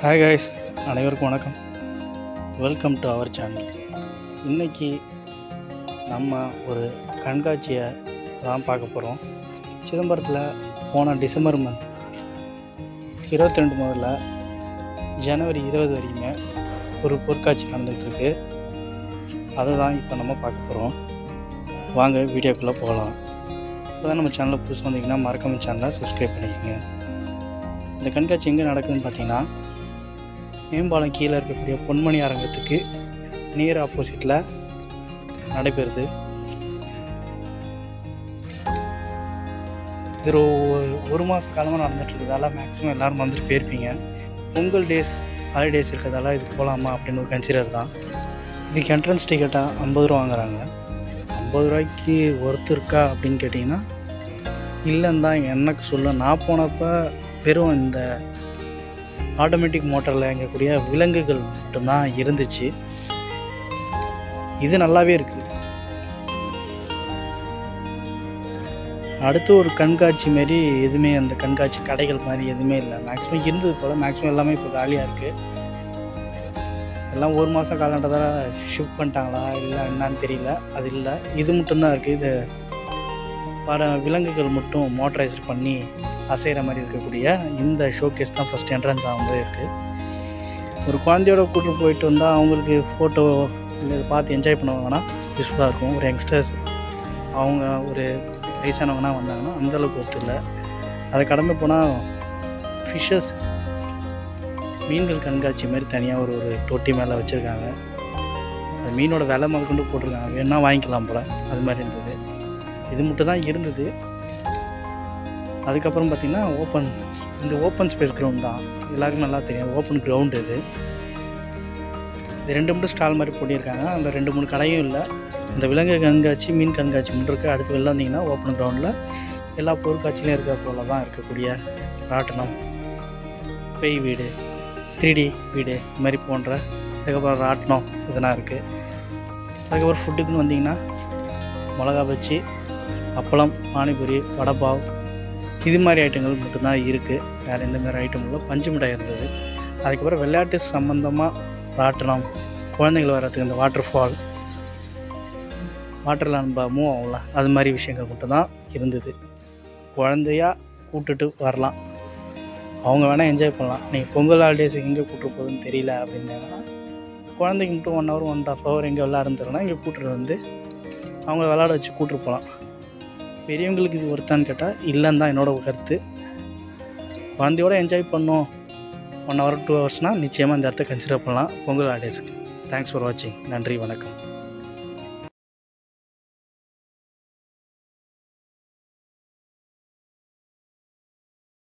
hi guys அனைவருக்கும் வணக்கம் welcome to our channel இன்றைக்கி நம்ம ஒரு கண்காட்சியை தான் பார்க்க போகிறோம் சிதம்பரத்தில் போன டிசம்பர் மந்த் இருபத்தி ரெண்டு முதல்ல ஜனவரி இருபது வரைக்குமே ஒரு பொருட்காட்சி நடந்துகிட்ருக்கு அதை தான் இப்போ நம்ம பார்க்க போகிறோம் வாங்க வீடியோக்குள்ளே போகலாம் இப்போ தான் நம்ம சேனலில் புதுசு வந்தீங்கன்னா மறக்காம சேனலை சப்ஸ்கிரைப் பண்ணிக்கோங்க இந்த கண்காட்சி எங்கே நடக்குதுன்னு பார்த்தீங்கன்னா மேம்பாலம் கீழே இருக்கக்கூடிய பொன்மணி அரங்கத்துக்கு நியர் ஆப்போசிட்டில் நடைபெறுது இது ஒரு ஒரு மாத காலமாக நடந்துட்டு இருக்கிறதால மேக்ஸிமம் எல்லோரும் வந்துட்டு போயிருப்பீங்க பொங்கல் டேஸ் ஹாலிடேஸ் இருக்கிறதால இது போகலாமா அப்படின்னு ஒரு கன்சிடர் தான் இதுக்கு என்ட்ரன்ஸ் டிக்கெட்டாக ஐம்பது ரூபா வாங்குறாங்க ஐம்பது ரூபாய்க்கு ஒர்த்து இருக்கா அப்படின்னு கேட்டிங்கன்னா இல்லைன்னு தான் எனக்கு சொல்ல நான் போனப்போ வெறும் இந்த ஆட்டோமேட்டிக் மோட்டரில் இயங்கக்கூடிய விலங்குகள் மட்டும்தான் இருந்துச்சு இது நல்லாவே இருக்குது அடுத்து ஒரு கண்காட்சி மாரி எதுவுமே அந்த கண்காட்சி கடைகள் மாதிரி எதுவுமே இல்லை மேக்ஸிமம் இருந்தது போல் மேக்ஸிமம் எல்லாமே இப்போ காலியாக இருக்குது எல்லாம் ஒரு மாதம் காலன்றதால ஷிஃப்ட் பண்ணிட்டாங்களா இல்லை என்னன்னு தெரியல அது இல்லை இது மட்டும்தான் இருக்குது இது பல விலங்குகள் மட்டும் மோட்டரைஸ்ட் பண்ணி அசைகிற மாதிரி இருக்கக்கூடிய இந்த ஷோகேஸ் தான் ஃபஸ்ட் என்ட்ரன்ஸ் ஆகும்போது இருக்குது ஒரு குழந்தையோட கூட்டு போயிட்டு வந்தால் அவங்களுக்கு ஃபோட்டோ இல்லை இதை பார்த்து என்ஜாய் பண்ணுவாங்கன்னா யூஸ்ஃபுல்லாக இருக்கும் ஒரு யங்ஸ்டர்ஸ் அவங்க ஒரு வயசானவங்கன்னா வந்தாங்கன்னா அந்தளவுக்கு ஒருத்தர் இல்லை அதை கடந்து போனால் ஃபிஷ்ஷஸ் மீன்கள் கண்காட்சி மாதிரி தனியாக ஒரு ஒரு தொட்டி மேலே வச்சுருக்காங்க அந்த மீனோட விலை முதல் கொண்டு போட்டிருக்காங்க வேணா வாங்கிக்கலாம் போல் அது மாதிரி இருந்தது இது மட்டும் தான் இருந்தது அதுக்கப்புறம் பார்த்திங்கன்னா ஓப்பன் இந்த ஓப்பன் ஸ்பேஸ் கிரவுண்ட் தான் எல்லாருக்கும் நல்லா தெரியும் ஓப்பன் கிரவுண்ட் இது இது ரெண்டு மூணு ஸ்டால் மாதிரி போட்டியிருக்காங்க அந்த ரெண்டு மூணு கடையும் இல்லை இந்த விலங்கு கண்காட்சி மீன் கண்காட்சி மட்டும் இருக்குது அடுத்து வெளில வந்தீங்கன்னா ஓப்பன் கிரவுண்டில் எல்லா பொருட்காட்சியிலும் இருக்கிற போல தான் இருக்கக்கூடிய ராட்டனம் பேய் வீடு த்ரீ வீடு இது மாதிரி போன்ற அதுக்கப்புறம் ராட்டினம் இதெல்லாம் இருக்குது அதுக்கப்புறம் ஃபுட்டுக்குன்னு வந்தீங்கன்னா மிளகா பச்சி அப்பளம் பானிபூரி வடைப்பாவ் இது மாதிரி ஐட்டங்கள் மட்டும்தான் இருக்குது வேறு எந்த மாதிரி ஐட்டம் இல்லை பஞ்சு மிட்டாய் இருந்தது அதுக்கப்புறம் விளையாட்டு சம்மந்தமாக ராட்டினம் குழந்தைகள் வர்றதுக்கு இந்த வாட்டர் ஃபால் வாட்டரில் நம்ம மூவ் ஆகும்ல அது மாதிரி விஷயங்கள் மட்டும்தான் இருந்தது குழந்தையா கூட்டுட்டு வரலாம் அவங்க வேணால் என்ஜாய் பண்ணலாம் நீங்கள் பொங்கல் ஹாலிடேஸுக்கு எங்கே கூப்பிட்டு போகுதுன்னு தெரியல அப்படின்னா குழந்தைக்கு மட்டும் one hour one half hour எங்கே விளாடுறதுனா இங்கே கூட்டுட்டு வந்து அவங்க விளாட வச்சு கூப்பிட்டு போகலாம் பெரியவங்களுக்கு இது ஒருத்தான்னு கேட்டால் இல்லைன்னு தான் என்னோட கருத்து குழந்தையோட என்ஜாய் பண்ணோம் ஒன் ஹவர் டூ ஹவர்ஸ்னால் நிச்சயமாக இந்த இடத்த கன்சிடர் பண்ணலாம் பொங்கல் ஹாலிடேஸுக்கு தேங்க்ஸ் ஃபார் வாட்சிங் நன்றி வணக்கம்